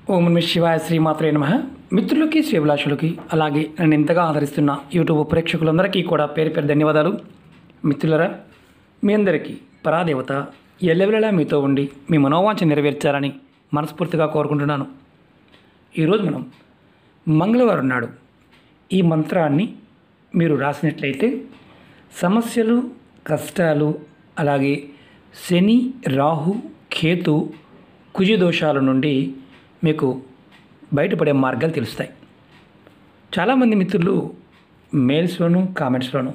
ఓం నమ శివాయ శ్రీమాత్రే నమ మిత్రులకి శ్రీభిలాషులకి అలాగే నన్ను ఎంతగా ఆదరిస్తున్న యూట్యూబ్ ప్రేక్షకులందరికీ కూడా పేరు పేరు ధన్యవాదాలు మిత్రులరా మీ అందరికీ పరాదేవత ఎల్లవెల్లలా మీతో ఉండి మీ మనోవాంఛ నెరవేర్చాలని మనస్ఫూర్తిగా కోరుకుంటున్నాను ఈరోజు మనం మంగళవారం నాడు ఈ మంత్రాన్ని మీరు రాసినట్లయితే సమస్యలు కష్టాలు అలాగే శని రాహు కేతు కుజ దోషాల నుండి మీకు బయటపడే మార్గాలు తెలుస్తాయి చాలామంది మిత్రులు మెయిల్స్లోను కామెంట్స్లోను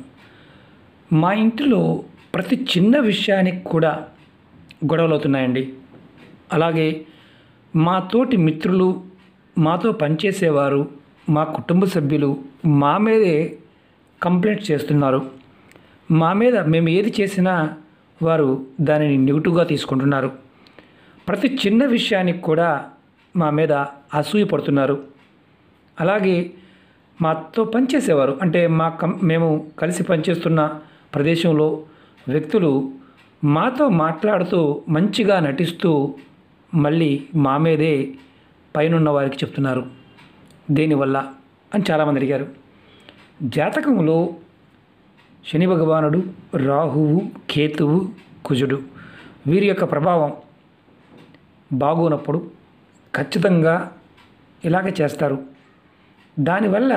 మా ఇంటిలో ప్రతి చిన్న విషయానికి కూడా గొడవలు అవుతున్నాయండి అలాగే మా తోటి మిత్రులు మాతో పనిచేసేవారు మా కుటుంబ సభ్యులు మా మీదే కంప్లైంట్ చేస్తున్నారు మా మీద మేము ఏది చేసినా వారు దానిని నెగిటివ్గా తీసుకుంటున్నారు ప్రతి చిన్న విషయానికి కూడా మా మీద అసూయ పడుతున్నారు అలాగే మాతో పనిచేసేవారు అంటే మా కం మేము కలిసి పనిచేస్తున్న ప్రదేశంలో వ్యక్తులు మాతో మాట్లాడుతూ మంచిగా నటిస్తూ మళ్ళీ మా మీదే పైనున్న వారికి చెప్తున్నారు దేనివల్ల అని చాలామంది అడిగారు జాతకంలో శని భగవానుడు రాహువు కేతువు కుజుడు వీరి యొక్క ప్రభావం బాగున్నప్పుడు ఖచ్చితంగా ఇలాగే చేస్తారు దానివల్ల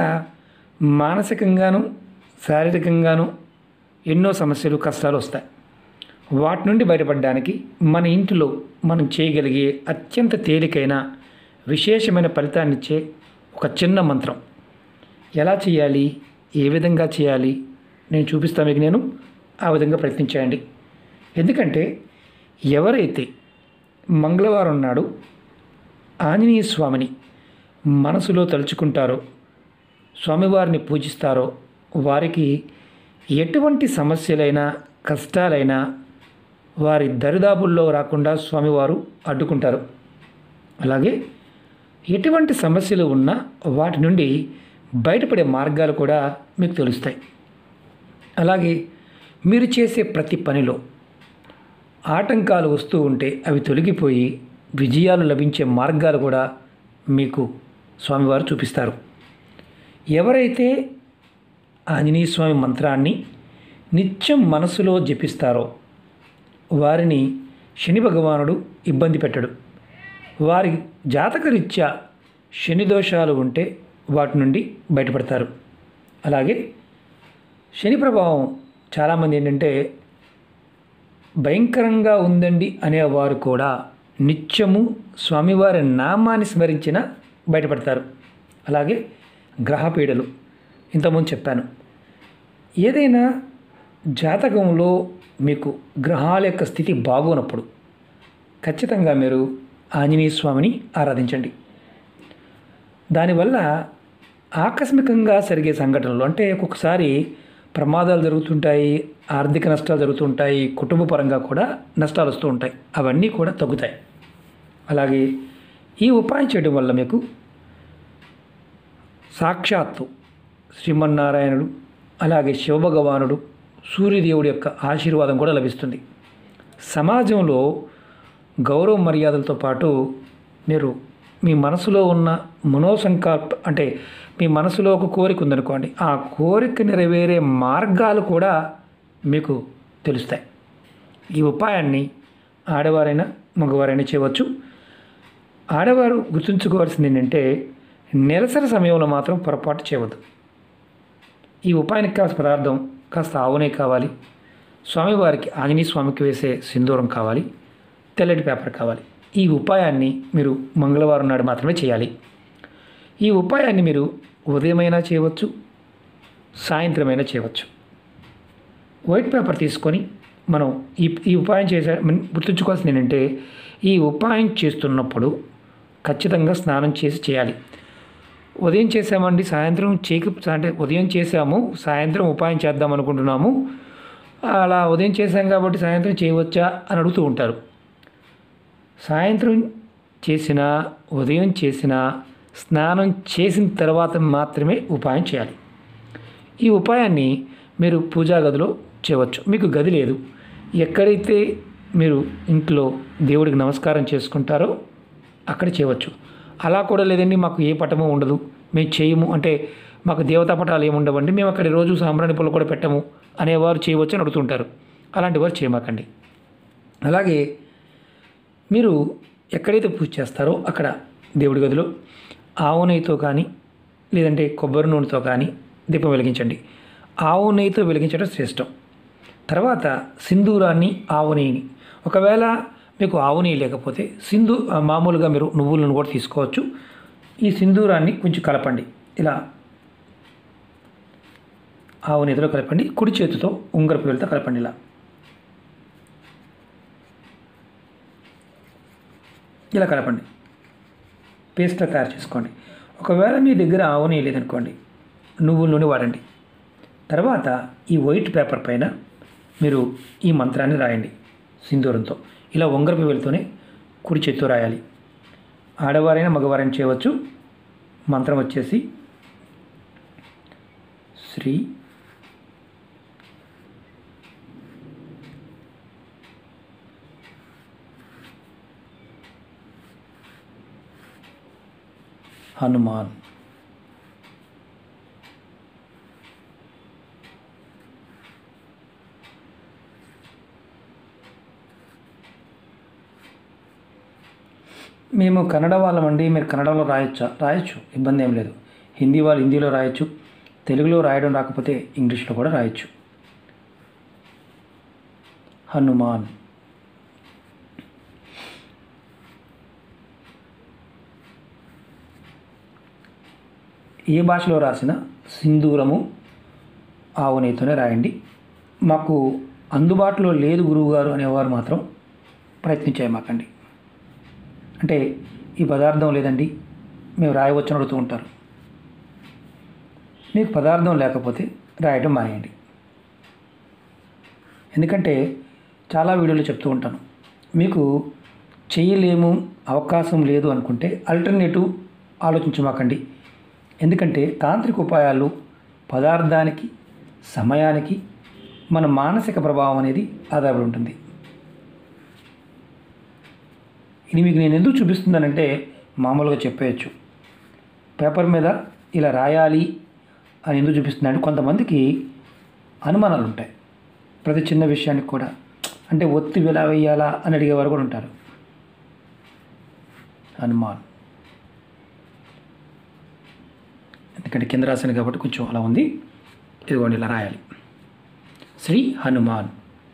మానసికంగాను శారీరకంగాను ఎన్నో సమస్యలు కష్టాలు వస్తాయి వాటి నుండి బయటపడడానికి మన ఇంటిలో మనం చేయగలిగే అత్యంత తేలికైన విశేషమైన ఫలితాన్ని ఇచ్చే ఒక చిన్న మంత్రం ఎలా చేయాలి ఏ విధంగా చేయాలి నేను చూపిస్తాను మీకు నేను ఆ విధంగా ప్రయత్నించేయండి ఎందుకంటే ఎవరైతే మంగళవారం నాడు ఆంజనేయ స్వామిని మనసులో తలుచుకుంటారో స్వామివారిని పూజిస్తారో వారికి ఎటువంటి సమస్యలైనా కష్టాలైనా వారి దరిదాపుల్లో రాకుండా స్వామివారు అడ్డుకుంటారు అలాగే ఎటువంటి సమస్యలు ఉన్నా వాటి నుండి బయటపడే మార్గాలు కూడా మీకు తెలుస్తాయి అలాగే మీరు చేసే ప్రతి పనిలో ఆటంకాలు వస్తూ ఉంటే అవి తొలగిపోయి విజయాలు లభించే మార్గాలు కూడా మీకు స్వామివారు చూపిస్తారు ఎవరైతే ఆంజనేయ స్వామి మంత్రాన్ని నిత్యం మనసులో జపిస్తారో వారిని శని భగవానుడు ఇబ్బంది పెట్టడు వారి జాతకరీత్యా శని దోషాలు ఉంటే వాటి నుండి బయటపడతారు అలాగే శని ప్రభావం చాలామంది ఏంటంటే భయంకరంగా ఉందండి అనేవారు కూడా నిత్యము స్వామివారి నామాన్ని స్మరించిన బయటపడతారు అలాగే గ్రహపీడలు ఇంతకుముందు చెప్పాను ఏదైనా జాతకంలో మీకు గ్రహాల యొక్క స్థితి బాగోనప్పుడు ఖచ్చితంగా మీరు ఆంజనేయ స్వామిని ఆరాధించండి దానివల్ల ఆకస్మికంగా జరిగే సంఘటనలు అంటే ఒక్కొక్కసారి ప్రమాదాలు జరుగుతుంటాయి ఆర్థిక నష్టాలు జరుగుతుంటాయి కుటుంబ పరంగా కూడా నష్టాలు వస్తూ ఉంటాయి అవన్నీ కూడా తగ్గుతాయి అలాగే ఈ ఉపాయం చేయడం వల్ల మీకు సాక్షాత్తు శ్రీమన్నారాయణుడు అలాగే శివభగవానుడు సూర్యదేవుడి యొక్క ఆశీర్వాదం కూడా లభిస్తుంది సమాజంలో గౌరవ మర్యాదలతో పాటు మీరు మీ మనసులో ఉన్న మనోసంకల్ప అంటే మీ మనసులో ఒక కోరిక ఉందనుకోండి ఆ కోరిక నెరవేరే మార్గాలు కూడా మీకు తెలుస్తాయి ఈ ఉపాయాన్ని ఆడవారైనా మగవారైనా చేయవచ్చు ఆడవారు గుర్తుంచుకోవాల్సింది ఏంటంటే నెలసరి సమయంలో మాత్రం పొరపాటు చేయవద్దు ఈ ఉపాయానికి కావాల్సిన పదార్థం కాస్త ఆవునే కావాలి స్వామివారికి ఆంజనేయ స్వామికి వేసే సింధూరం కావాలి తెల్లటి పేపర్ కావాలి ఈ ఉపాయాన్ని మీరు మంగళవారం నాడు మాత్రమే చేయాలి ఈ ఉపాయాన్ని మీరు ఉదయమైనా చేయవచ్చు సాయంత్రమైనా చేయవచ్చు వైట్ పేపర్ తీసుకొని మనం ఈ ఈ ఉపాయం చేసే మన- గుర్తుంచుకోవాల్సింది ఏంటంటే ఈ ఉపాయం చేస్తున్నప్పుడు ఖచ్చితంగా స్నానం చేసి చేయాలి ఉదయం చేసామండి సాయంత్రం చేయక అంటే ఉదయం చేసాము సాయంత్రం ఉపాయం చేద్దాం అనుకుంటున్నాము అలా ఉదయం చేసాం కాబట్టి సాయంత్రం చేయవచ్చా అని అడుగుతూ ఉంటారు సాయంత్రం చేసిన ఉదయం చేసిన స్నానం చేసిన తర్వాత మాత్రమే ఉపాయం చేయాలి ఈ ఉపాయాన్ని మీరు పూజా గదిలో చేయవచ్చు మీకు గది లేదు ఎక్కడైతే మీరు ఇంట్లో దేవుడికి నమస్కారం చేసుకుంటారో అక్కడ చేయవచ్చు అలా కూడా లేదండి మాకు ఏ పటము ఉండదు మేము చేయము అంటే మాకు దేవతా పటాలు ఏమి ఉండవండి మేము అక్కడ రోజు సాంబ్రాణి పుల్ల కూడా పెట్టము అనేవారు చేయవచ్చు అని అడుగుతుంటారు అలాంటి వారు చేయమాకండి అలాగే మీరు ఎక్కడైతే పూజ చేస్తారో అక్కడ దేవుడి గదిలో ఆవు నెయ్యితో కానీ లేదంటే కొబ్బరి నూనెతో కానీ దీపం వెలిగించండి ఆవు నెయ్యితో వెలిగించడం శ్రేష్టం తర్వాత సింధూరాన్ని ఆవు నెయ్యిని ఒకవేళ మీకు ఆవు నెయ్యి లేకపోతే సింధు ఆ, మామూలుగా మీరు నువ్వుల నూనె కూడా తీసుకోవచ్చు ఈ సింధూరాన్ని కొంచెం కలపండి ఇలా ఆవు నెయ్యిలో కలపండి కుడి చేతితో ఉంగరపు వేలుతో కలపండి ఇలా ఇలా కలపండి పేస్ట్లా తయారు చేసుకోండి ఒకవేళ మీ దగ్గర ఆవు నెయ్యి లేదనుకోండి నువ్వుల నూనె వాడండి తర్వాత ఈ వైట్ పేపర్ పైన మీరు ఈ మంత్రాన్ని రాయండి సింధూరంతో ఇలా ఉంగరపు వెలుతోనే కుడి చేత్తో రాయాలి ఆడవారైనా మగవారైనా చేయవచ్చు మంత్రం వచ్చేసి శ్రీ హనుమాన్ మేము కన్నడ వాళ్ళమండి మీరు కన్నడలో రాయొచ్చా రాయొచ్చు ఇబ్బంది ఏం లేదు హిందీ వాళ్ళు హిందీలో రాయొచ్చు తెలుగులో రాయడం రాకపోతే ఇంగ్లీష్లో కూడా రాయొచ్చు హనుమాన్ ఏ భాషలో రాసిన సింధూరము ఆవు నెయ్యితోనే రాయండి మాకు అందుబాటులో లేదు గురువుగారు అనేవారు మాత్రం ప్రయత్నించేయమాకండి అంటే ఈ పదార్థం లేదండి మేము రాయవచ్చని అడుగుతూ ఉంటారు మీకు పదార్థం లేకపోతే రాయడం మానేయండి ఎందుకంటే చాలా వీడియోలు చెప్తూ ఉంటాను మీకు చేయలేము అవకాశం లేదు అనుకుంటే ఆల్టర్నేటివ్ ఆలోచించమాకండి ఎందుకంటే తాంత్రిక ఉపాయాలు పదార్థానికి సమయానికి మన మానసిక ప్రభావం అనేది ఆధారపడి ఉంటుంది ఇది మీకు నేను ఎందుకు చూపిస్తున్నానంటే మామూలుగా చెప్పేయచ్చు పేపర్ మీద ఇలా రాయాలి అని ఎందుకు చూపిస్తున్నాను కొంతమందికి అనుమానాలు ఉంటాయి ప్రతి చిన్న విషయానికి కూడా అంటే ఒత్తి ఎలా వేయాలా అని అడిగేవారు కూడా ఉంటారు హనుమాన్ ఎందుకంటే కింద రాశాను కాబట్టి కొంచెం అలా ఉంది ఇదిగోండి ఇలా రాయాలి శ్రీ హనుమాన్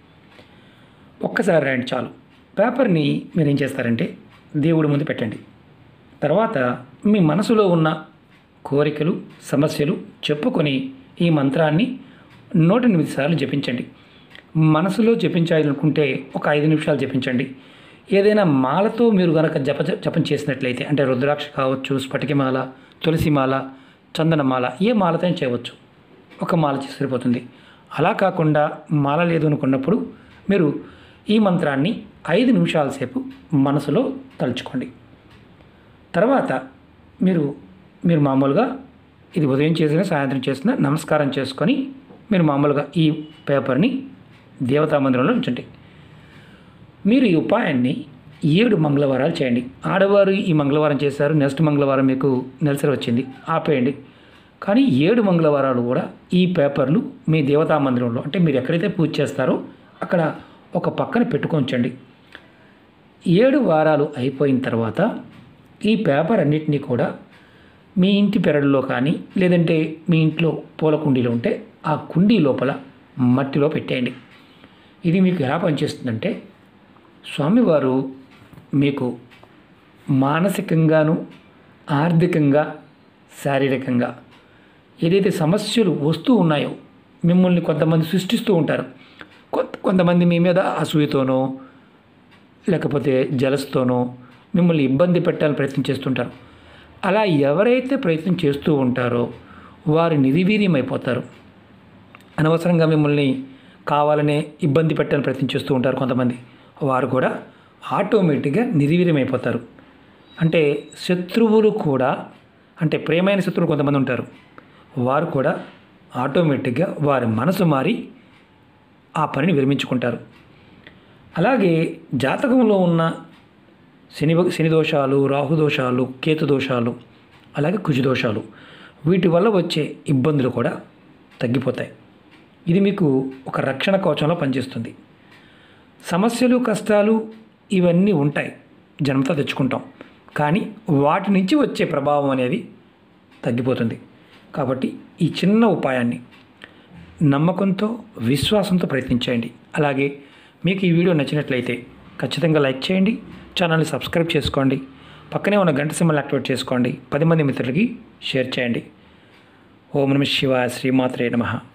ఒక్కసారి రాయండి చాలు పేపర్ని మీరు ఏం చేస్తారంటే దేవుడి ముందు పెట్టండి తర్వాత మీ మనసులో ఉన్న కోరికలు సమస్యలు చెప్పుకొని ఈ మంత్రాన్ని నూట ఎనిమిది సార్లు జపించండి మనసులో జపించాలనుకుంటే ఒక ఐదు నిమిషాలు జపించండి ఏదైనా మాలతో మీరు కనుక జప జపం చేసినట్లయితే అంటే రుద్రాక్ష కావచ్చు స్ఫటికమాల తులసిమాల చందనమాల ఏ మాలతో చేయవచ్చు ఒక మాల చేసి సరిపోతుంది అలా కాకుండా మాల లేదు అనుకున్నప్పుడు మీరు ఈ మంత్రాన్ని ఐదు నిమిషాల సేపు మనసులో తలుచుకోండి తర్వాత మీరు మీరు మామూలుగా ఇది ఉదయం చేసిన సాయంత్రం చేసిన నమస్కారం చేసుకొని మీరు మామూలుగా ఈ పేపర్ని దేవతా మందిరంలో ఉంచండి మీరు ఈ ఉపాయాన్ని ఏడు మంగళవారాలు చేయండి ఆడవారు ఈ మంగళవారం చేశారు నెక్స్ట్ మంగళవారం మీకు నెలసరి వచ్చింది ఆపేయండి కానీ ఏడు మంగళవారాలు కూడా ఈ పేపర్లు మీ దేవతా మందిరంలో అంటే మీరు ఎక్కడైతే పూజ చేస్తారో అక్కడ ఒక పక్కన పెట్టుకొంచండి ఏడు వారాలు అయిపోయిన తర్వాత ఈ పేపర్ అన్నిటినీ కూడా మీ ఇంటి పెరడులో కానీ లేదంటే మీ ఇంట్లో పూల కుండీలో ఉంటే ఆ కుండీ లోపల మట్టిలో పెట్టేయండి ఇది మీకు ఎలా పనిచేస్తుందంటే స్వామివారు మీకు మానసికంగాను ఆర్థికంగా శారీరకంగా ఏదైతే సమస్యలు వస్తూ ఉన్నాయో మిమ్మల్ని కొంతమంది సృష్టిస్తూ ఉంటారు కొంత కొంతమంది మీ మీద అసూయతోనో లేకపోతే జలస్తోనో మిమ్మల్ని ఇబ్బంది పెట్టాలని ప్రయత్నం చేస్తుంటారు అలా ఎవరైతే ప్రయత్నం చేస్తూ ఉంటారో వారు నిర్వీర్యం అయిపోతారు అనవసరంగా మిమ్మల్ని కావాలనే ఇబ్బంది పెట్టాలని ప్రయత్నం చేస్తూ ఉంటారు కొంతమంది వారు కూడా ఆటోమేటిక్గా నిర్వీర్యం అయిపోతారు అంటే శత్రువులు కూడా అంటే ప్రేమైన శత్రువులు కొంతమంది ఉంటారు వారు కూడా ఆటోమేటిక్గా వారి మనసు మారి ఆ పనిని విరమించుకుంటారు అలాగే జాతకంలో ఉన్న శని శని దోషాలు రాహు దోషాలు కేతు దోషాలు అలాగే కుజు దోషాలు వీటి వల్ల వచ్చే ఇబ్బందులు కూడా తగ్గిపోతాయి ఇది మీకు ఒక రక్షణ కవచంలో పనిచేస్తుంది సమస్యలు కష్టాలు ఇవన్నీ ఉంటాయి జన్మతో తెచ్చుకుంటాం కానీ వాటి నుంచి వచ్చే ప్రభావం అనేది తగ్గిపోతుంది కాబట్టి ఈ చిన్న ఉపాయాన్ని నమ్మకంతో విశ్వాసంతో ప్రయత్నించండి అలాగే మీకు ఈ వీడియో నచ్చినట్లయితే ఖచ్చితంగా లైక్ చేయండి ఛానల్ని సబ్స్క్రైబ్ చేసుకోండి పక్కనే ఉన్న గంట సింబల్ యాక్టివేట్ చేసుకోండి పది మంది మిత్రులకి షేర్ చేయండి ఓం నమ శివాయ శ్రీమాత్రే నమః